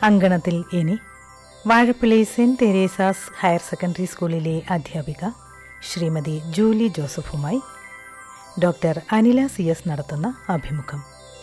അങ്കണത്തിൽ ഇനി Vazhappilly saint Teresa's higher secondary സ്കൂളിലെ അധ്യാപിക ശ്രീമതി ജൂലി ജോസഫുമായി ഡോക്ടർ അനില സി എസ് നടത്തുന്ന അഭിമുഖം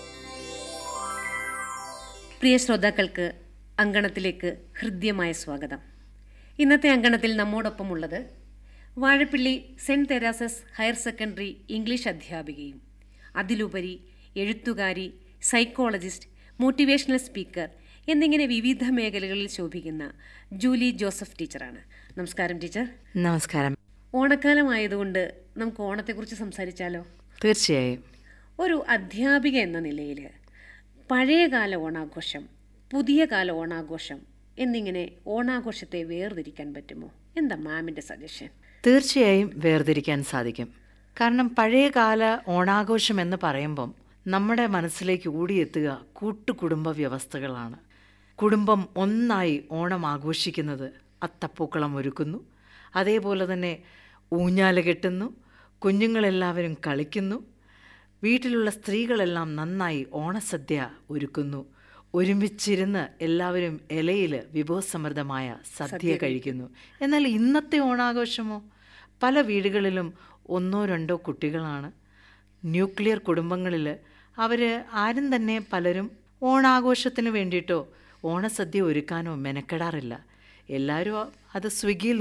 പ്രിയ ശ്രോതാക്കൾക്ക് അങ്കണത്തിലേക്ക് ഹൃദ്യമായ സ്വാഗതം ഇന്നത്തെ അങ്കണത്തിൽ നമ്മോടൊപ്പമുള്ളത് Vazhappilly saint Teresa's higher secondary English അധ്യാപികയും അതിലുപരി എഴുത്തുകാരി സൈക്കോളജിസ്റ്റ് മോട്ടിവേഷണൽ സ്പീക്കർ എന്നിങ്ങനെ വിവിധ മേഖലകളിൽ ശോഭിക്കുന്ന ജൂലി ജോസഫ് ടീച്ചറാണ് നമസ്കാരം ടീച്ചർ നമസ്കാരം ഓണക്കാലമായതുകൊണ്ട് നമുക്ക് ഓണത്തെക്കുറിച്ച് സംസാരിച്ചാലോ തീർച്ചയായും ഒരു അധ്യാപിക എന്ന നിലയിൽ പഴയകാല ഓണാഘോഷം പുതിയ കാല ഓണാഘോഷം എന്നിങ്ങനെ ഓണാഘോഷത്തെ വേർതിരിക്കാൻ പറ്റുമോ എന്താ മാമിൻ്റെ സജഷൻ തീർച്ചയായും വേർതിരിക്കാൻ സാധിക്കും കാരണം പഴയകാല ഓണാഘോഷം എന്ന് പറയുമ്പം നമ്മുടെ മനസ്സിലേക്ക് ഓടിയെത്തുക കൂട്ടുകുടുംബ വ്യവസ്ഥകളാണ് കുടുംബം ഒന്നായി ഓണം ആഘോഷിക്കുന്നത് അത്തപ്പൂക്കളം ഒരുക്കുന്നു അതേപോലെ തന്നെ ഊഞ്ഞാല കെട്ടുന്നു കുഞ്ഞുങ്ങളെല്ലാവരും കളിക്കുന്നു വീട്ടിലുള്ള സ്ത്രീകളെല്ലാം നന്നായി ഓണസദ്യ ഒരുക്കുന്നു ഒരുമിച്ചിരുന്ന് എല്ലാവരും ഇലയിൽ വിഭവസമൃദ്ധമായ സദ്യ കഴിക്കുന്നു എന്നാൽ ഇന്നത്തെ ഓണാഘോഷമോ പല വീടുകളിലും ഒന്നോ രണ്ടോ കുട്ടികളാണ് ന്യൂക്ലിയർ കുടുംബങ്ങളിൽ അവർ ആരും തന്നെ പലരും ഓണാഘോഷത്തിന് വേണ്ടിയിട്ടോ ഓണസദ്യ ഒരുക്കാനോ മെനക്കെടാറില്ല എല്ലാവരും അത് സ്വിഗ്ഗിയിൽ